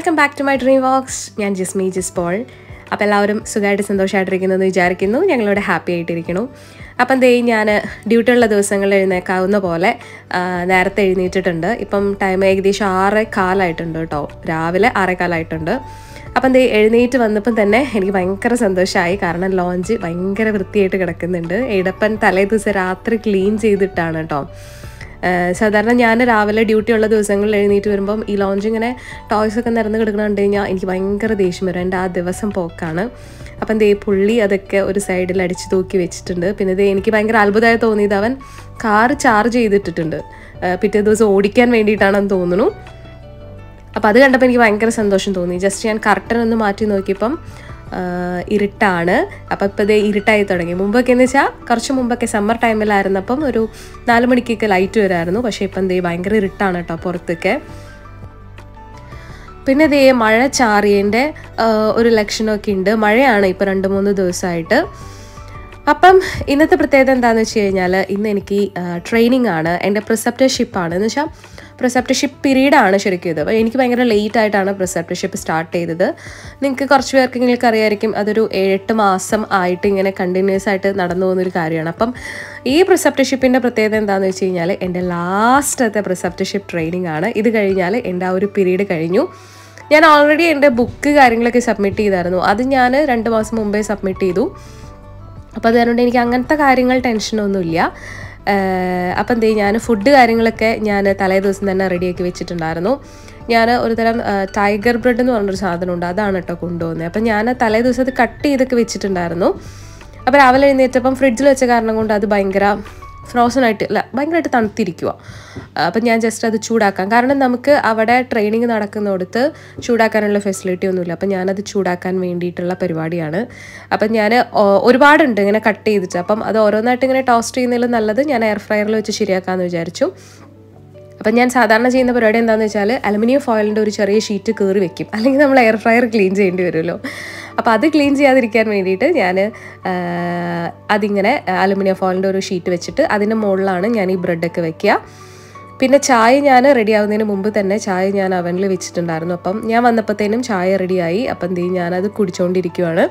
Welcome back to my dream vox ഞാൻ ജിസ്മി ജിസ് Paul അപ്പോൾ എല്ലാവരും സുഖമായിട്ട് സന്തോഷമായിട്ടിരിക്കുന്നു എന്ന് വിചാരിക്കുന്നു ഞങ്ങളിവിടെ ഹാപ്പി ആയിട്ടിരിക്കുന്നു അപ്പം ദേ ഞാൻ ഡ്യൂട്ടി ഉള്ള ദിവസങ്ങളിൽ എഴുന്നേക്കാവുന്ന പോലെ ആ, നേരത്തെ എഴുന്നേറ്റിട്ടുണ്ട് ഇപ്പം ടൈം ഏകദേശം ആറേ കാലായിട്ടുണ്ട് കേട്ടോ രാവിലെ ആറേ കാലായിട്ടുണ്ട് അപ്പം ദേ എഴുന്നേറ്റ് വന്നപ്പം തന്നെ എനിക്ക് ഭയങ്കര സന്തോഷമായി കാരണം ലോഞ്ച് ഭയങ്കര വൃത്തിയായിട്ട് കിടക്കുന്നുണ്ട് എടപ്പൻ തലേ ദിവസം രാത്രി ക്ലീൻ ചെയ്തിട്ടാണ് കേട്ടോ ഏഹ് സാധാരണ ഞാൻ രാവിലെ ഡ്യൂട്ടി ഉള്ള ദിവസങ്ങളിൽ എഴുന്നേറ്റ് വരുമ്പം ഈ ലോഞ്ച് ഇങ്ങനെ ടോയ്സ് ഒക്കെ നിറഞ്ഞ് കിടക്കണ കണ്ടു കഴിഞ്ഞാൽ എനിക്ക് ഭയങ്കര ദേഷ്യം വരും എൻ്റെ ആ ദിവസം പോക്കാണ് അപ്പം ദേ പുള്ളി അതൊക്കെ ഒരു സൈഡിൽ അടിച്ചു തൂക്കി വെച്ചിട്ടുണ്ട് പിന്നെ ദേ എനിക്ക് ഭയങ്കര അത്ഭുതമായി തോന്നിയത് അവൻ കാറ് ചാർജ് ചെയ്തിട്ടിട്ടുണ്ട് ഏഹ് പിറ്റേ ദിവസം ഓടിക്കാൻ വേണ്ടിയിട്ടാണെന്ന് തോന്നുന്നു അപ്പോൾ അത് കണ്ടപ്പോൾ എനിക്ക് ഭയങ്കര സന്തോഷം തോന്നി ജസ്റ്റ് ഞാൻ കർട്ടൻ ഒന്ന് മാറ്റി നോക്കിയപ്പം ആ, ഇരുട്ടാണ് അപ്പോൾ ഇപ്പോൾ ഇതേ ഇരുട്ടായി തുടങ്ങി മുമ്പൊക്കെ എന്ന് വെച്ചാൽ കുറച്ച് മുമ്പൊക്കെ സമ്മർ ടൈമിലായിരുന്നപ്പം ഒരു നാല് മണിക്കൊക്കെ ലൈറ്റ് വരുമായിരുന്നു പക്ഷേ ഇപ്പം എന്തേ ഭയങ്കര ഇരുട്ടാണ് കേട്ടോ പുറത്തൊക്കെ പിന്നെ ദേ മഴ ചാറിയതിൻ്റെ ഒരു ലക്ഷണമൊക്കെ ഉണ്ട് മഴയാണ് ഇപ്പോൾ രണ്ട് മൂന്ന് ദിവസമായിട്ട് അപ്പം ഇന്നത്തെ പ്രത്യേകത എന്താണെന്ന് വെച്ച് കഴിഞ്ഞാൽ ഇന്ന് എനിക്ക് ട്രെയിനിങ് ആണ് എൻ്റെ പ്രിസെപ്റ്റർഷിപ്പാണ് എന്ന് വെച്ചാൽ പ്രിസെപ്റ്റർഷിപ്പ് പീരീഡാണ് ശരിക്കും ഇത് അപ്പോൾ എനിക്ക് ഭയങ്കര ലേറ്റ് ആയിട്ടാണ് പ്രിസെപ്റ്റർഷിപ്പ് സ്റ്റാർട്ട് ചെയ്തത് നിങ്ങൾക്ക് കുറച്ച് പേർക്ക് നിങ്ങൾക്ക് അറിയായിരിക്കും അതൊരു ഏഴെട്ട് മാസം ആയിട്ട് ഇങ്ങനെ കണ്ടിന്യൂസ് ആയിട്ട് നടന്നു പോകുന്നൊരു കാര്യമാണ് അപ്പം ഈ പ്രിസെപ്റ്റർഷിപ്പിൻ്റെ പ്രത്യേകത എന്താണെന്ന് വെച്ച് കഴിഞ്ഞാൽ എൻ്റെ ലാസ്റ്റത്തെ പ്രിസെപ്റ്റർഷിപ്പ് ട്രെയിനിങ് ആണ് ഇത് കഴിഞ്ഞാൽ എൻ്റെ ആ ഒരു പീരീഡ് കഴിഞ്ഞു ഞാൻ ഓൾറെഡി എൻ്റെ ബുക്ക് കാര്യങ്ങളൊക്കെ സബ്മിറ്റ് ചെയ്തായിരുന്നു അത് ഞാൻ രണ്ട് മാസം മുമ്പേ സബ്മിറ്റ് ചെയ്തു അപ്പോൾ അതുകൊണ്ട് എനിക്ക് അങ്ങനത്തെ കാര്യങ്ങൾ ടെൻഷനൊന്നുമില്ല അപ്പം എന്തേ ഞാൻ ഫുഡ് കാര്യങ്ങളൊക്കെ ഞാൻ തലേ ദിവസം തന്നെ റെഡിയാക്കി വെച്ചിട്ടുണ്ടായിരുന്നു ഞാൻ ഒരു തരം ടൈഗർ ബ്രെഡ് എന്ന് പറഞ്ഞൊരു സാധനമുണ്ട് അതാണ് കേട്ടോ കൊണ്ടുപോകുന്നത് അപ്പം ഞാൻ തലേ ദിവസം അത് കട്ട് ചെയ്തൊക്കെ വെച്ചിട്ടുണ്ടായിരുന്നു അപ്പോൾ രാവിലെ എഴുന്നേറ്റപ്പം ഫ്രിഡ്ജിൽ വെച്ച കാരണം കൊണ്ട് അത് ഭയങ്കര ഫ്രോസൺ ആയിട്ട് അല്ല ഭയങ്കരമായിട്ട് തണുത്തിരിക്കുക അപ്പം ഞാൻ ജസ്റ്റ് അത് ചൂടാക്കാം കാരണം നമുക്ക് അവിടെ ട്രെയിനിങ് നടക്കുന്നിടത്ത് ചൂടാക്കാനുള്ള ഫെസിലിറ്റി ഒന്നുമില്ല അപ്പം ഞാനത് ചൂടാക്കാൻ വേണ്ടിയിട്ടുള്ള പരിപാടിയാണ് അപ്പം ഞാൻ ഒരുപാടുണ്ട് ഇങ്ങനെ കട്ട് ചെയ്തിട്ട് അപ്പം അത് ഓരോന്നായിട്ട് ഇങ്ങനെ ടോസ്റ്റ് ചെയ്യുന്നതിലും നല്ലത് ഞാൻ എയർ ഫ്രയറിൽ വെച്ച് ശരിയാക്കാമെന്ന് വിചാരിച്ചു അപ്പം ഞാൻ സാധാരണ ചെയ്യുന്ന പരിപാടി എന്താണെന്ന് വെച്ചാൽ അലുമിനിയം ഫോയിലിൻ്റെ ഒരു ചെറിയ ഷീറ്റ് കീറി വെക്കും അല്ലെങ്കിൽ നമ്മൾ എയർ ഫ്രയർ ക്ലീൻ ചെയ്യേണ്ടി വരുമല്ലോ അപ്പോൾ അത് ക്ലീൻ ചെയ്യാതിരിക്കാൻ വേണ്ടിയിട്ട് ഞാൻ അതിങ്ങനെ അലുമിനിയം ഫോയിലിൻ്റെ ഒരു ഷീറ്റ് വെച്ചിട്ട് അതിൻ്റെ മുകളിലാണ് ഞാൻ ഈ ബ്രെഡൊക്കെ വെക്കുക പിന്നെ ചായ ഞാൻ റെഡി ആവുന്നതിന് മുമ്പ് തന്നെ ചായ ഞാൻ അവനിൽ വെച്ചിട്ടുണ്ടായിരുന്നു അപ്പം ഞാൻ വന്നപ്പോഴത്തേനും ചായ റെഡിയായി അപ്പം എന്ത് ചെയ്യും ഞാനത് കുടിച്ചുകൊണ്ടിരിക്കുവാണ്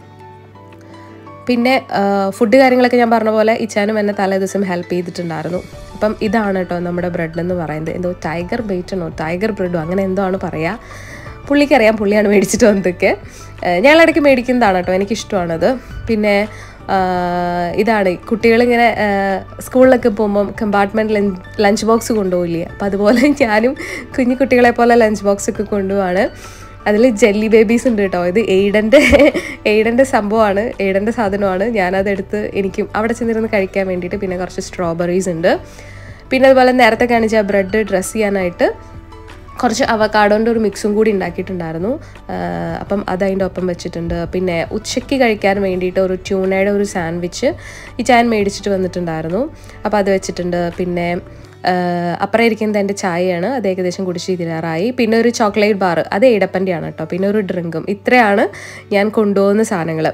പിന്നെ ഫുഡ് കാര്യങ്ങളൊക്കെ ഞാൻ പറഞ്ഞ പോലെ ഇച്ചാനും എന്നെ തലേ ദിവസം ഹെൽപ്പ് ചെയ്തിട്ടുണ്ടായിരുന്നു അപ്പം ഇതാണ് കേട്ടോ നമ്മുടെ ബ്രെഡ് എന്ന് പറയുന്നത് എന്തോ ടൈഗർ ബേറ്റണോ ടൈഗർ ബ്രെഡോ അങ്ങനെ എന്തോ ആണ് പറയുക പുള്ളിക്കറിയാം പുള്ളിയാണ് മേടിച്ചിട്ട് വന്നതൊക്കെ ഞങ്ങളിടയ്ക്ക് മേടിക്കുന്നതാണ് കേട്ടോ എനിക്കിഷ്ടമാണത് പിന്നെ ആ, ഇതാണ് കുട്ടികളിങ്ങനെ ആ, സ്കൂളിലൊക്കെ പോകുമ്പം കമ്പാർട്ട്മെൻറ്റ് ലഞ്ച് ലഞ്ച് ബോക്സ് കൊണ്ടുപോകില്ലേ അപ്പം അതുപോലെ ഞാനും കുഞ്ഞു കുട്ടികളെ പോലെ ലഞ്ച് ബോക്സ് ഒക്കെ കൊണ്ടുപോവാണ് അതിൽ ജെല്ലി ബേബീസ് ഉണ്ട് കേട്ടോ ഇത് എയ്ഡൻ്റെ എയ്ഡൻ്റെ സംഭവമാണ് എയ്ഡൻ്റെ സാധനമാണ് ഞാനതെടുത്ത് എനിക്കും അവിടെ ചെന്നിരുന്ന് കഴിക്കാൻ വേണ്ടിയിട്ട് പിന്നെ കുറച്ച് സ്ട്രോബെറീസ് ഉണ്ട് പിന്നെ അതുപോലെ നേരത്തെ കാണിച്ച ബ്രെഡ് ഡ്രസ്സ് ചെയ്യാനായിട്ട് കുറച്ച് അവക്കാഡോൻ്റെ ഒരു മിക്സും കൂടി ഉണ്ടാക്കിയിട്ടുണ്ടായിരുന്നു ആഹ് അപ്പം അത് അതിൻ്റെ ഒപ്പം വെച്ചിട്ടുണ്ട് പിന്നെ ഉച്ചയ്ക്ക് കഴിക്കാൻ വേണ്ടിയിട്ട് ഒരു ട്യൂണയുടെ ഒരു സാൻഡ്വിച്ച് ഈ ചാൻ മേടിച്ചിട്ട് വന്നിട്ടുണ്ടായിരുന്നു അപ്പോൾ അത് വെച്ചിട്ടുണ്ട് പിന്നെ ആഹ് അപ്പുറം ഇരിക്കുന്നത് എൻ്റെ ചായയാണ് അത് ഏകദേശം കുടിച്ച് തീരാറായി പിന്നെ ഒരു ചോക്ലേറ്റ് ബാർ അത് ഇടപ്പൻ്റെ ആണ് കേട്ടോ പിന്നെ ഒരു ഡ്രിങ്കും ഇത്രയാണ് ഞാൻ കൊണ്ടുപോകുന്ന സാധനങ്ങൾ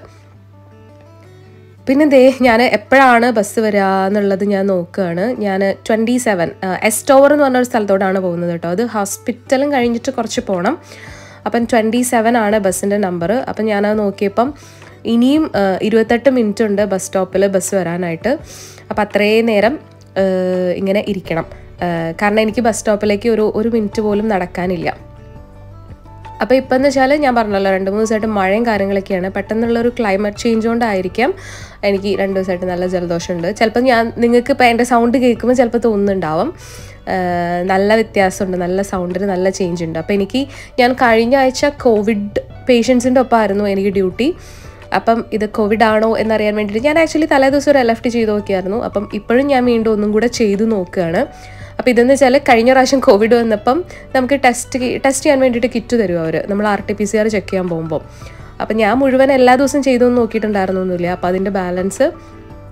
പിന്നെ ദേ ഞാൻ എപ്പോഴാണ് ബസ് വരിക എന്നുള്ളത് ഞാൻ നോക്കുകയാണ് ഞാൻ ട്വൻറ്റി സെവൻ എസ് ടോവർ എന്ന് പറഞ്ഞൊരു സ്ഥലത്തോടാണ് പോകുന്നത് കേട്ടോ അത് ഹോസ്പിറ്റലും കഴിഞ്ഞിട്ട് കുറച്ച് പോകണം അപ്പം ട്വൻറ്റി സെവൻ ആണ് ബസ്സിൻ്റെ നമ്പർ അപ്പം ഞാനത് നോക്കിയപ്പം ഇനിയും ആ, ഇരുപത്തെട്ട് മിനിറ്റ് ഉണ്ട് ബസ് സ്റ്റോപ്പിൽ ബസ് വരാനായിട്ട് അപ്പം അത്രയും നേരം ആ, ഇങ്ങനെ ഇരിക്കണം ആ, കാരണം എനിക്ക് ബസ് സ്റ്റോപ്പിലേക്ക് ഒരു ഒരു മിനിറ്റ് പോലും നടക്കാനില്ല അപ്പോൾ ഇപ്പം എന്ന് വെച്ചാൽ ഞാൻ പറഞ്ഞല്ലോ രണ്ട് മൂന്ന് ദിവസമായിട്ട് മഴയും കാര്യങ്ങളൊക്കെയാണ് പെട്ടെന്നുള്ളൊരു ക്ലൈമറ്റ് ചേഞ്ച് കൊണ്ടായിരിക്കാം എനിക്ക് രണ്ട് ദിവസമായിട്ട് നല്ല ജലദോഷമുണ്ട് ചിലപ്പോൾ ഞാൻ നിങ്ങൾക്ക് ഇപ്പോൾ എൻ്റെ സൗണ്ട് കേൾക്കുമ്പോൾ ചിലപ്പോൾ തോന്നുന്നുണ്ടാവും ആഹ് നല്ല വ്യത്യാസമുണ്ട് നല്ല സൗണ്ടിന് നല്ല ചേഞ്ച് ഉണ്ട് അപ്പോൾ എനിക്ക് ഞാൻ കഴിഞ്ഞ ആഴ്ച കോവിഡ് പേഷ്യൻസിൻ്റെ ഒപ്പമായിരുന്നു എനിക്ക് ഡ്യൂട്ടി അപ്പം ഇത് കോവിഡ് ആണോ എന്നറിയാൻ വേണ്ടിയിട്ട് ഞാൻ ആക്ച്വലി തലേ ദിവസം ഒരു എൽ എഫ് ടി ചെയ്ത് നോക്കിയായിരുന്നു അപ്പം ഇപ്പോഴും ഞാൻ വീണ്ടും ഒന്നും കൂടെ ചെയ്തു നോക്കുകയാണ് അപ്പോൾ ഇതെന്ന് വെച്ചാൽ കഴിഞ്ഞ പ്രാവശ്യം കോവിഡ് വന്നപ്പം നമുക്ക് ടെസ്റ്റ് ടെസ്റ്റ് ചെയ്യാൻ വേണ്ടിയിട്ട് കിറ്റ് തരും അവർ നമ്മൾ R T P C R check ചെയ്യാൻ പോകുമ്പോൾ അപ്പം ഞാൻ മുഴുവൻ എല്ലാ ദിവസവും ചെയ്തു നോക്കിയിട്ടുണ്ടായിരുന്നൊന്നുമില്ല അപ്പോൾ അതിൻ്റെ ബാലൻസ്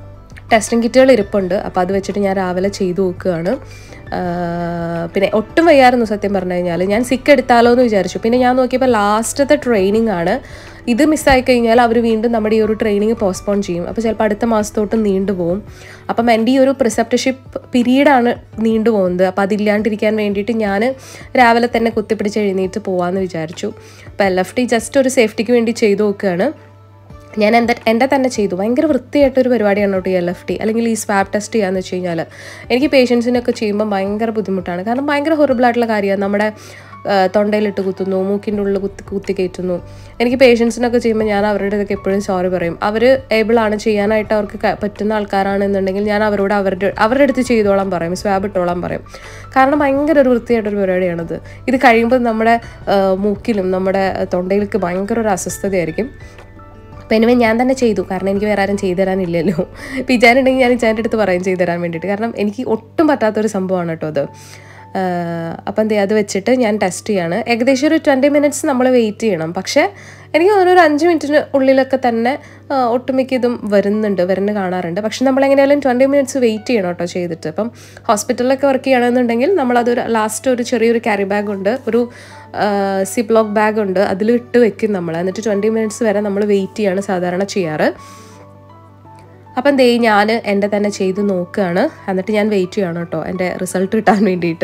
ടെസ്റ്റിംഗ് കിറ്റുകൾ ഇരിപ്പുണ്ട് അപ്പോൾ അത് വെച്ചിട്ട് ഞാൻ രാവിലെ ചെയ്തു നോക്കുകയാണ് ആഹ് പിന്നെ ഒട്ടും വയ്യായിരുന്നു സത്യം പറഞ്ഞു കഴിഞ്ഞാൽ ഞാൻ സിക്ക് എടുത്താലോ എന്ന് വിചാരിച്ചു പിന്നെ ഞാൻ നോക്കിയപ്പോൾ ലാസ്റ്റത്തെ ട്രെയിനിങ് ആണ് ഇത് മിസ്സായി കഴിഞ്ഞാൽ അവർ വീണ്ടും നമ്മുടെ ഈ ഒരു ട്രെയിനിങ് പോസ്റ്റ്പോൺ ചെയ്യും അപ്പോൾ ചിലപ്പോൾ അടുത്ത മാസത്തോട്ട് നീണ്ടുപോകും അപ്പം എൻ്റെ ഈ ഒരു പ്രിസെപ്റ്റർഷിപ്പ് പീരീഡാണ് നീണ്ടുപോകുന്നത് അപ്പോൾ അതില്ലാണ്ടിരിക്കാൻ വേണ്ടിയിട്ട് ഞാൻ രാവിലെ തന്നെ കുത്തിപ്പിടിച്ച് എഴുന്നേറ്റ് പോകാമെന്ന് വിചാരിച്ചു അപ്പോൾ എൽ എഫ് ടി ജസ്റ്റ് ഒരു സേഫ്റ്റിക്ക് വേണ്ടി ചെയ്തു നോക്കുകയാണ് ഞാൻ എൻ്റെ എൻ്റെ തന്നെ ചെയ്തു ഭയങ്കര വൃത്തിയായിട്ടൊരു പരിപാടിയാണ് കേട്ടോ ഈ എൽ എഫ് ടി അല്ലെങ്കിൽ ഈ സ്വാബ് ടെസ്റ്റ് ചെയ്യാന്ന് വെച്ച് കഴിഞ്ഞാൽ എനിക്ക് പേഷ്യൻസിനൊക്കെ ചെയ്യുമ്പോൾ ഭയങ്കര ബുദ്ധിമുട്ടാണ് കാരണം ഭയങ്കര ഹൊറിബിൾ ആയിട്ടുള്ള കാര്യമാണ് നമ്മുടെ ആ, തൊണ്ടയിലിട്ട് കുത്തുന്നു മൂക്കിൻ്റെ ഉള്ളിൽ കുത്തി കുത്തി കയറ്റുന്നു എനിക്ക് പേഷ്യൻസിനൊക്കെ ചെയ്യുമ്പോൾ ഞാൻ അവരുടെ ഇതൊക്കെ എപ്പോഴും സോറി പറയും അവർ ഏബിളാണ് ചെയ്യാനായിട്ട് അവർക്ക് ക- പറ്റുന്ന ആൾക്കാരാണെന്നുണ്ടെങ്കിൽ ഞാൻ അവരോട് അവരുടെ അവരുടെ അടുത്ത് ചെയ്തോളാൻ പറയും സ്വാബ് ഇട്ടോളാൻ പറയും കാരണം ഭയങ്കര ഒരു വൃത്തിയായിട്ടൊരു പരിപാടിയാണത് ഇത് കഴിയുമ്പോൾ നമ്മുടെ ആ, മൂക്കിലും നമ്മുടെ തൊണ്ടയിലേക്ക് ഭയങ്കര ഒരു അസ്വസ്ഥതയായിരിക്കും അപ്പോൾ എനിവേ ഞാൻ തന്നെ ചെയ്തു കാരണം എനിക്ക് വേറെ ആരും ചെയ്തു തരാനില്ലല്ലോ ഇപ്പോൾ ഇജാനുണ്ടെങ്കിൽ ഞാൻ ഇജാൻ്റെ അടുത്ത് പറയും ചെയ്തു തരാൻ വേണ്ടിയിട്ട് കാരണം എനിക്ക് ഒട്ടും പറ്റാത്തൊരു സംഭവമാണ് കേട്ടോ അത് അപ്പം എന്ത് ചെയ്യുക അത് വെച്ചിട്ട് ഞാൻ ടെസ്റ്റ് ചെയ്യാണ് ഏകദേശം ഒരു ട്വൻറ്റി മിനിറ്റ്സ് നമ്മൾ വെയിറ്റ് ചെയ്യണം പക്ഷേ എനിക്ക് തോന്നുന്നു ഒരു അഞ്ച് മിനിറ്റിന് ഉള്ളിലൊക്കെ തന്നെ ആ, ഒട്ടുമിക്ക ഇതും വരുന്നുണ്ട് വരുന്ന കാണാറുണ്ട് പക്ഷെ നമ്മൾ എങ്ങനെയായാലും ട്വൻറ്റി മിനിറ്റ്സ് വെയിറ്റ് ചെയ്യണം കേട്ടോ ചെയ്തിട്ട് ഇപ്പം ഹോസ്പിറ്റലിലൊക്കെ വർക്ക് ചെയ്യണമെന്നുണ്ടെങ്കിൽ നമ്മളതൊരു ലാസ്റ്റ് ഒരു ചെറിയൊരു ക്യാരി ബാഗ് ഉണ്ട് ഒരു സിപ്ലോക്ക് ബാഗ് ഉണ്ട് അതിൽ ഇട്ട് വെക്കും നമ്മൾ എന്നിട്ട് ട്വൻറ്റി മിനിറ്റ്സ് വരെ നമ്മൾ വെയിറ്റ് ചെയ്യാണ് സാധാരണ ചെയ്യാറ് അപ്പം ദേ ഞാൻ എൻ്റെ തന്നെ ചെയ്ത് നോക്കുകയാണ് എന്നിട്ട് ഞാൻ വെയിറ്റ് ചെയ്യണം കേട്ടോ എൻ്റെ റിസൾട്ട് കിട്ടാൻ വേണ്ടിയിട്ട്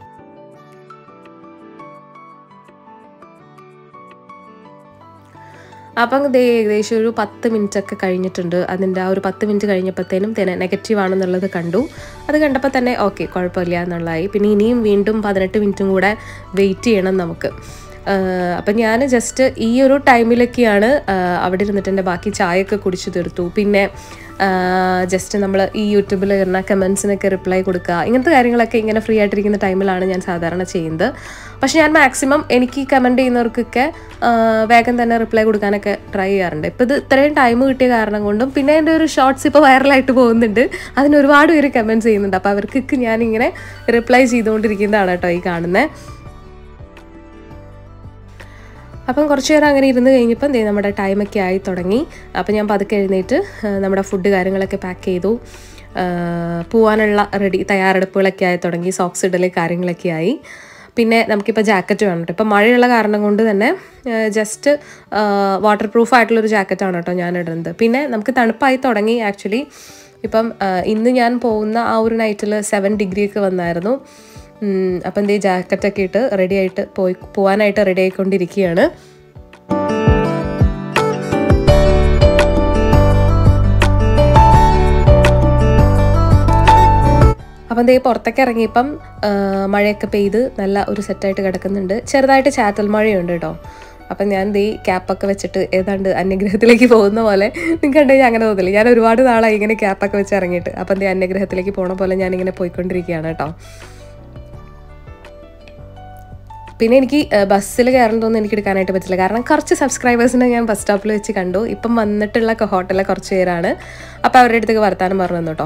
അപ്പം ദേ ഏകദേശം ഒരു പത്ത് മിനിറ്റ് ഒക്കെ കഴിഞ്ഞിട്ടുണ്ട് അതിൻ്റെ ആ ഒരു പത്ത് മിനിറ്റ് കഴിഞ്ഞപ്പോഴത്തേനും തന്നെ നെഗറ്റീവ് ആണെന്നുള്ളത് കണ്ടു അത് കണ്ടപ്പോൾ തന്നെ ഓക്കെ കുഴപ്പമില്ല എന്നുള്ളതായി പിന്നെ ഇനിയും വീണ്ടും പതിനെട്ട് മിനിറ്റും കൂടെ വെയിറ്റ് ചെയ്യണം നമുക്ക് ആഹ് അപ്പം ഞാൻ ജസ്റ്റ് ഈ ഒരു ടൈമിലൊക്കെയാണ് ആഹ് അവിടെ ഇരുന്നിട്ട് എൻ്റെ ബാക്കി ചായയൊക്കെ കുടിച്ചു തീർത്തു പിന്നെ ജസ്റ്റ് നമ്മൾ ഈ യൂട്യൂബിൽ വരുന്ന കമൻസിനൊക്കെ റിപ്ലൈ കൊടുക്കുക ഇങ്ങനത്തെ കാര്യങ്ങളൊക്കെ ഇങ്ങനെ ഫ്രീ ആയിട്ടിരിക്കുന്ന ടൈമിലാണ് ഞാൻ സാധാരണ ചെയ്യുന്നത് പക്ഷെ ഞാൻ മാക്സിമം എനിക്ക് കമൻറ്റ് ചെയ്യുന്നവർക്കൊക്കെ ആഹ് വേഗം തന്നെ റിപ്ലൈ കൊടുക്കാനൊക്കെ ട്രൈ ചെയ്യാറുണ്ട് ഇപ്പോൾ ഇത് ഇത്രയും ടൈം കിട്ടിയ കാരണം കൊണ്ടും പിന്നെ എൻ്റെ ഒരു ഷോർട്സ് ഇപ്പോൾ വൈറലായിട്ട് പോകുന്നുണ്ട് അതിന് ഒരുപാട് പേര് കമൻറ്റ്സ് ചെയ്യുന്നുണ്ട് അപ്പോൾ അവർക്കൊക്കെ ഞാനിങ്ങനെ റിപ്ലൈ ചെയ്തുകൊണ്ടിരിക്കുന്നതാണ് കേട്ടോ ഈ കാണുന്നത് അപ്പം കുറച്ച് നേരം അങ്ങനെ ഇരുന്ന് കഴിഞ്ഞപ്പം ദേ നമ്മുടെ ടൈമൊക്കെ ആയി തുടങ്ങി അപ്പം ഞാൻ പതുക്കെ എഴുന്നേറ്റ് ആ, നമ്മുടെ ഫുഡ് കാര്യങ്ങളൊക്കെ പാക്ക് ചെയ്തു ആ, പോവാനുള്ള റെഡി തയ്യാറെടുപ്പുകളൊക്കെ ആയി തുടങ്ങി സോക്സ് ഇടല് കാര്യങ്ങളൊക്കെ ആയി പിന്നെ നമുക്കിപ്പോൾ ജാക്കറ്റ് വേണം കേട്ടോ ഇപ്പം മഴയുള്ള കാരണം കൊണ്ട് തന്നെ ജസ്റ്റ് വാട്ടർ പ്രൂഫ് ആയിട്ടുള്ളൊരു ജാക്കറ്റാണ് കേട്ടോ ഞാൻ ഇടുന്നത് പിന്നെ നമുക്ക് തണുപ്പായി തുടങ്ങി ആക്ച്വലി ഇപ്പം ആ, ഇന്ന് ഞാൻ പോകുന്ന ആ ഒരു നൈറ്റിൽ സെവൻ ഡിഗ്രി ഒക്കെ വന്നായിരുന്നു ഉം, അപ്പം എന്തേ ജാക്കറ്റൊക്കെ ഇട്ട് റെഡി ആയിട്ട് പോയി പോകാനായിട്ട് റെഡി ആയിക്കൊണ്ടിരിക്കുകയാണ് അപ്പം ദേ പുറത്തൊക്കെ ഇറങ്ങിയപ്പം ആ, മഴയൊക്കെ പെയ്ത് നല്ല ഒരു സെറ്റായിട്ട് കിടക്കുന്നുണ്ട് ചെറുതായിട്ട് ചാറ്റൽ മഴയുണ്ട് കേട്ടോ അപ്പം ഞാൻ ദേ ക്യാപ്പൊക്കെ വെച്ചിട്ട് ഏതാണ്ട് അന്യഗ്രഹത്തിലേക്ക് പോകുന്ന പോലെ നിങ്ങൾക്ക് കണ്ടുകഴിഞ്ഞാൽ അങ്ങനെ തോന്നില്ല ഞാൻ ഒരുപാട് നാളായി ഇങ്ങനെ ക്യാപ്പൊക്കെ വെച്ച് ഇറങ്ങിയിട്ട് അപ്പം ദേ അന്യഗ്രഹത്തിലേക്ക് പോണ പോലെ ഞാനിങ്ങനെ പോയിക്കൊണ്ടിരിക്കുകയാണ് കേട്ടോ പിന്നെ എനിക്ക് ബസ്സിൽ കയറുന്നതൊന്നും എനിക്ക് എടുക്കാനായിട്ട് പറ്റില്ല കാരണം കുറച്ച് സബ്സ്ക്രൈബേഴ്സിനെ ഞാൻ ബസ് സ്റ്റോപ്പിൽ വെച്ച് കണ്ടു ഇപ്പം വന്നിട്ടുള്ള ഹോട്ടലിലെ കുറച്ച് പേരാണ് അപ്പോൾ അവരുടെ അടുത്തേക്ക് വർത്താനം പറഞ്ഞു തന്നു കേട്ടോ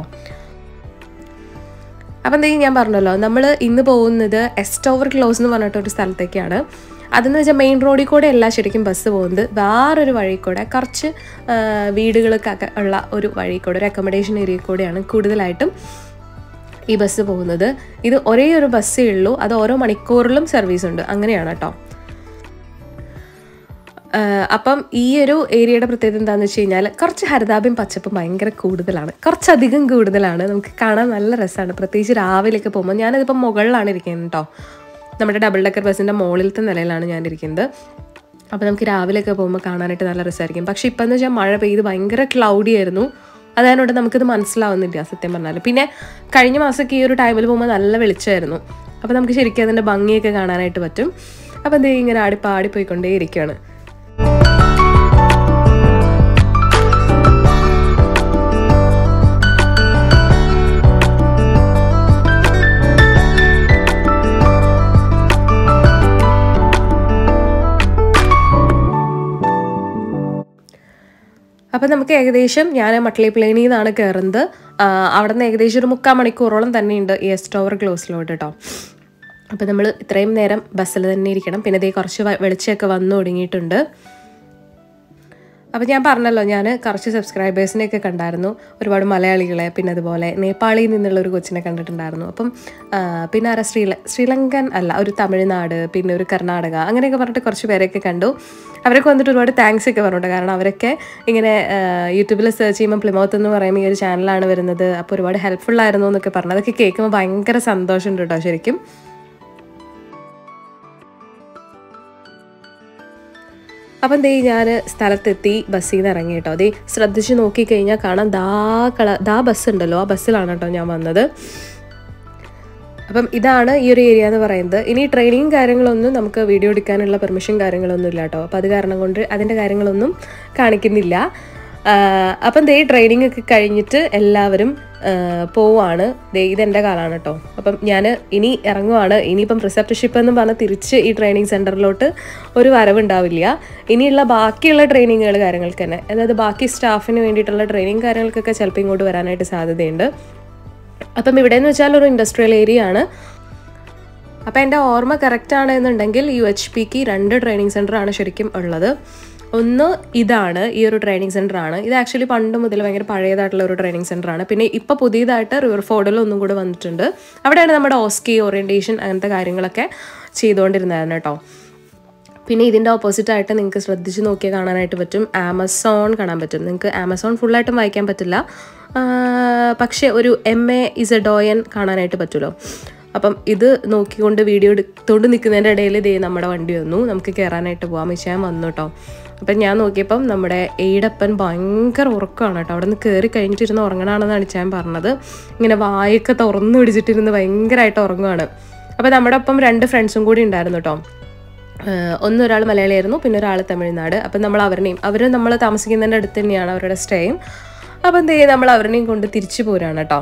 അപ്പം എന്തെങ്കിലും ഞാൻ പറഞ്ഞല്ലോ നമ്മൾ ഇന്ന് പോകുന്നത് എസ്റ്റോവർ ക്ലോസ് എന്ന് പറഞ്ഞിട്ട് ഒരു സ്ഥലത്തേക്കാണ് അതെന്ന് വെച്ചാൽ മെയിൻ റോഡിൽ കൂടെ അല്ല ശരിക്കും ബസ് പോകുന്നത് വേറൊരു വഴി കൂടെ കുറച്ച് ആ, വീടുകൾക്കൊക്കെ ഉള്ള ഒരു വഴി കൂടെ ഒരു അക്കോമഡേഷൻ ഏരിയ കൂടെയാണ് കൂടുതലായിട്ടും ഈ ബസ് പോകുന്നത് ഇത് ഒരേ ഒരു ബസ്സേ ഉള്ളൂ അത് ഓരോ മണിക്കൂറിലും സർവീസ് ഉണ്ട് അങ്ങനെയാണ് കേട്ടോ ആഹ് അപ്പം ഈ ഒരു ഏരിയയുടെ പ്രത്യേകത എന്താണെന്ന് വെച്ച് കഴിഞ്ഞാൽ കുറച്ച് ഹരിതാഭ്യം പച്ചപ്പും ഭയങ്കര കൂടുതലാണ് കുറച്ചധികം കൂടുതലാണ് നമുക്ക് കാണാൻ നല്ല രസമാണ് പ്രത്യേകിച്ച് രാവിലെയൊക്കെ പോകുമ്പോൾ ഞാനിതിപ്പം മുകളിലാണ് ഇരിക്കുന്നത് കേട്ടോ നമ്മുടെ ഡബിൾ ഡെക്കർ ബസ്സിൻ്റെ മുകളിലത്തെ നിലയിലാണ് ഞാൻ ഇരിക്കുന്നത് അപ്പോൾ നമുക്ക് രാവിലെയൊക്കെ പോകുമ്പോൾ കാണാനായിട്ട് നല്ല രസമായിരിക്കും പക്ഷേ ഇപ്പം എന്ന് വെച്ചാൽ മഴ പെയ്ത് ഭയങ്കര ക്ലൗഡി ആയിരുന്നു അതായതുകൊണ്ട് നമുക്കിത് മനസ്സിലാവുന്നില്ല സത്യം പറഞ്ഞാൽ പിന്നെ കഴിഞ്ഞ മാസമൊക്കെ ഈ ഒരു ടൈമിൽ പോകുമ്പോൾ നല്ല വെളിച്ചമായിരുന്നു അപ്പോൾ നമുക്ക് ശരിക്കും അതിൻ്റെ ഭംഗിയൊക്കെ കാണാനായിട്ട് പറ്റും അപ്പോൾ ദേ ഇങ്ങനെ ആടി പാടി പോയിക്കൊണ്ടേ ഇരിക്കുകയാണ് അപ്പം നമുക്ക് ഏകദേശം ഞാൻ മട്ടളി പ്ലെയിനിൽ നിന്നാണ് കയറുന്നത് ആ, അവിടെ നിന്ന് ഏകദേശം ഒരു മുക്കാൽ മണിക്കൂറോളം തന്നെയുണ്ട് ഈ എസ്റ്റോവർ ക്ലോസിലോട്ട് കേട്ടോ അപ്പോൾ നമ്മൾ ഇത്രയും നേരം ബസ്സിൽ തന്നെ ഇരിക്കണം പിന്നെ ഇതേ കുറച്ച് വ- വെളിച്ചമൊക്കെ വന്നു തുടങ്ങിയിട്ടുണ്ട് അപ്പോൾ ഞാൻ പറഞ്ഞല്ലോ ഞാൻ കുറച്ച് സബ്സ്ക്രൈബേഴ്സിനെയൊക്കെ കണ്ടായിരുന്നു ഒരുപാട് മലയാളികളെ പിന്നെ അതുപോലെ നേപ്പാളിൽ നിന്നുള്ള ഒരു കൊച്ചിനെ കണ്ടിട്ടുണ്ടായിരുന്നു അപ്പം ആ, പിന്നെ ആരാ ശ്രീല ശ്രീലങ്കൻ അല്ല ഒരു തമിഴ്നാട് പിന്നെ ഒരു കർണാടക അങ്ങനെയൊക്കെ പറഞ്ഞിട്ട് കുറച്ച് പേരെയൊക്കെ കണ്ടു അവരൊക്കെ വന്നിട്ട് ഒരുപാട് താങ്ക്സ് ഒക്കെ പറഞ്ഞിട്ടുണ്ട് കാരണം അവരൊക്കെ ഇങ്ങനെ യൂട്യൂബിൽ സെർച്ച് ചെയ്യുമ്പോൾ പ്ലിമൗത്ത് എന്ന് പറയുമ്പോൾ ഈ ഒരു ചാനലാണ് വരുന്നത് അപ്പോൾ ഒരുപാട് ഹെൽപ്ഫുൾ ആയിരുന്നു എന്നൊക്കെ പറഞ്ഞു അതൊക്കെ കേൾക്കുമ്പോൾ ഭയങ്കര സന്തോഷമുണ്ട് കേട്ടോ ശരിക്കും അപ്പം ദേ ഞാൻ സ്ഥലത്തെത്തി ബസ്സിൽ നിന്ന് ഇറങ്ങി കേട്ടോ ദേ ശ്രദ്ധിച്ച് നോക്കിക്കഴിഞ്ഞാൽ കാണാം ദാ കള ദാ ബസ് ഉണ്ടല്ലോ ആ ബസ്സിലാണ് കേട്ടോ ഞാൻ വന്നത് അപ്പം ഇതാണ് ഈ ഒരു ഏരിയ എന്ന് പറയുന്നത് ഇനി ട്രെയിനിങ് കാര്യങ്ങളൊന്നും നമുക്ക് വീഡിയോ എടുക്കാനുള്ള പെർമിഷൻ കാര്യങ്ങളൊന്നും ഇല്ല കേട്ടോ അപ്പം അത് കാരണം കൊണ്ട് അതിൻ്റെ കാര്യങ്ങളൊന്നും കാണിക്കുന്നില്ല ആഹ് അപ്പം ദേ ട്രെയിനിങ് ഒക്കെ കഴിഞ്ഞിട്ട് എല്ലാവരും ആഹ് പോവാണ് ദേ ഇതെൻ്റെ കാലാണ് കേട്ടോ അപ്പം ഞാൻ ഇനി ഇറങ്ങുവാണ് ഇനിയിപ്പം പ്രിസപ്റ്റർഷിപ്പ് എന്ന് പറഞ്ഞ് തിരിച്ച് ഈ ട്രെയിനിങ് സെൻറ്ററിലോട്ട് ഒരു വരവുണ്ടാവില്ല ഇനിയുള്ള ബാക്കിയുള്ള ട്രെയിനിങ്ങുകൾ കാര്യങ്ങൾക്ക് തന്നെ അതായത് ബാക്കി സ്റ്റാഫിന് വേണ്ടിയിട്ടുള്ള ട്രെയിനിങ് കാര്യങ്ങൾക്കൊക്കെ ചിലപ്പോൾ ഇങ്ങോട്ട് വരാനായിട്ട് സാധ്യതയുണ്ട് അപ്പം ഇവിടെ എന്ന് വെച്ചാൽ ഒരു ഇൻഡസ്ട്രിയൽ ഏരിയ ആണ് അപ്പം എൻ്റെ ഓർമ്മ കറക്റ്റ് ആണ് എന്നുണ്ടെങ്കിൽ യു എച്ച് പിക്ക് രണ്ട് ട്രെയിനിങ് സെൻറ്റർ ആണ് ശരിക്കും ഉള്ളത് ഒന്ന് ഇതാണ് ഈ ഒരു ട്രെയിനിങ് സെൻറ്റർ ആണ് ഇത് ആക്ച്വലി പണ്ട് മുതൽ ഭയങ്കര പഴയതായിട്ടുള്ള ഒരു ട്രെയിനിങ് സെൻറ്റർ ആണ് പിന്നെ ഇപ്പോൾ പുതിയതായിട്ട് റിവർ ഫോർഡിൽ ഒന്നും കൂടെ വന്നിട്ടുണ്ട് അവിടെയാണ് നമ്മുടെ ഓസ്കി ഓറിയൻറ്റേഷൻ അങ്ങനത്തെ കാര്യങ്ങളൊക്കെ ചെയ്തുകൊണ്ടിരുന്നായിരുന്നു കേട്ടോ പിന്നെ ഇതിൻ്റെ ഓപ്പോസിറ്റ് ആയിട്ട് നിങ്ങൾക്ക് ശ്രദ്ധിച്ച് നോക്കിയാൽ കാണാനായിട്ട് പറ്റും ആമസോൺ കാണാൻ പറ്റും നിങ്ങൾക്ക് ആമസോൺ ഫുള്ളായിട്ടും വായിക്കാൻ പറ്റില്ല ആ, പക്ഷേ ഒരു എം എ ഇസഡോയൻ കാണാനായിട്ട് പറ്റുമല്ലോ അപ്പം ഇത് നോക്കിക്കൊണ്ട് വീഡിയോ എടുത്തുകൊണ്ട് നിൽക്കുന്നതിൻ്റെ ഇടയിൽ ഇതേ നമ്മുടെ വണ്ടി വന്നു നമുക്ക് കയറാനായിട്ട് പോകാം മിശാൻ വന്നു കേട്ടോ അപ്പം ഞാൻ നോക്കിയപ്പം നമ്മുടെ എയ്ഡപ്പൻ ഭയങ്കര ഉറക്കമാണ് കേട്ടോ അവിടെ നിന്ന് കയറി കഴിഞ്ഞിട്ടിരുന്ന് ഉറങ്ങണമെന്നാണ് ഞാൻ പറഞ്ഞത് ഇങ്ങനെ വായൊക്കെ തുറന്നു പിടിച്ചിട്ടിരുന്ന് ഭയങ്കരമായിട്ട് ഉറങ്ങുവാണ് അപ്പോൾ നമ്മുടെ ഒപ്പം രണ്ട് ഫ്രണ്ട്സും കൂടി ഉണ്ടായിരുന്നു കേട്ടോ ആഹ് ഒന്നൊരാൾ മലയാളിയായിരുന്നു പിന്നെ ഒരാൾ തമിഴ്നാട് അപ്പം നമ്മൾ അവരുടെയും അവർ നമ്മൾ താമസിക്കുന്നതിൻ്റെ അടുത്ത് തന്നെയാണ് അവരുടെ സ്റ്റേയും അപ്പം എന്ത് ചെയ്യും നമ്മൾ അവരുടെയും കൊണ്ട് തിരിച്ചു പോരാണ് കേട്ടോ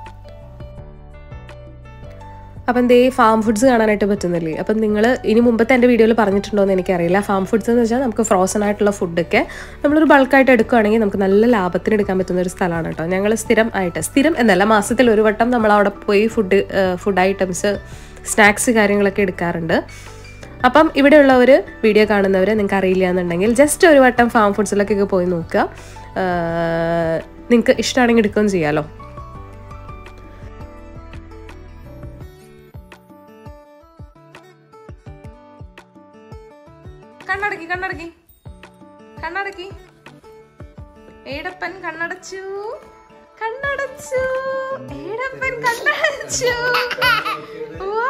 അപ്പം ദേ ഫാം ഫുഡ്സ് കാണാനായിട്ട് പറ്റുന്നില്ലേ അപ്പം നിങ്ങൾ ഇനി മുമ്പത്തെ എൻ്റെ വീഡിയോയിൽ പറഞ്ഞിട്ടുണ്ടോ എന്ന് എനിക്കറിയില്ല ഫാം ഫുഡ്സ് എന്ന് വെച്ചാൽ നമുക്ക് ഫ്രോസൺ ആയിട്ടുള്ള ഫുഡൊക്കെ നമ്മളൊരു ബൾക്കായിട്ട് എടുക്കുകയാണെങ്കിൽ നമുക്ക് നല്ല ലാഭത്തിന് എടുക്കാൻ പറ്റുന്ന ഒരു സ്ഥലമാണ് കേട്ടോ ഞങ്ങൾ സ്ഥിരം ആയിട്ട് സ്ഥിരം എന്നല്ല മാസത്തിൽ ഒരു വട്ടം നമ്മൾ അവിടെ പോയി ഫുഡ് ഫുഡ് ഐറ്റംസ് സ്നാക്സ് കാര്യങ്ങളൊക്കെ എടുക്കാറുണ്ട് അപ്പം ഇവിടെയുള്ളവർ വീഡിയോ കാണുന്നവർ നിങ്ങൾക്ക് അറിയില്ല എന്നുണ്ടെങ്കിൽ ജസ്റ്റ് ഒരു വട്ടം ഫാം ഫുഡ്സിലൊക്കെ പോയി നോക്കുക നിങ്ങൾക്ക് ഇഷ്ടമാണെങ്കിൽ എടുക്കുകയും ചെയ്യാമല്ലോ കണ്ണടക്കി കണ്ണടക്കി കണ്ണടക്കി ഏടപ്പൻ കണ്ണടച്ചു കണ്ണടച്ചു ഏടപ്പൻ കണ്ണടച്ചു Wow.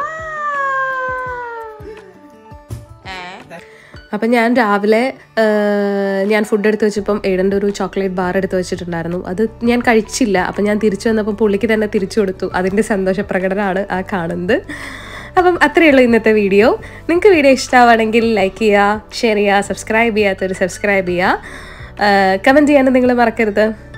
അപ്പം ഞാൻ രാവിലെ ആ, ഞാൻ ഫുഡ് എടുത്ത് വെച്ചപ്പം ഏടൻ്റെ ഒരു ചോക്ലേറ്റ് ബാർ എടുത്ത് വെച്ചിട്ടുണ്ടായിരുന്നു അത് ഞാൻ കഴിച്ചില്ല അപ്പം ഞാൻ തിരിച്ചു വന്നപ്പോൾ പുള്ളിക്ക് തന്നെ തിരിച്ചു കൊടുത്തു അതിൻ്റെ സന്തോഷപ്രകടനമാണ് ആ കാണുന്നത് അപ്പം അത്രയേ ഉള്ളൂ ഇന്നത്തെ വീഡിയോ നിങ്ങൾക്ക് വീഡിയോ ഇഷ്ടമാണെങ്കിൽ ലൈക്ക് ചെയ്യുക ഷെയർ ചെയ്യുക സബ്സ്ക്രൈബ് ചെയ്യാത്തൊരു സബ്സ്ക്രൈബ് ചെയ്യുക കമൻറ്റ് ചെയ്യാനും നിങ്ങൾ മറക്കരുത്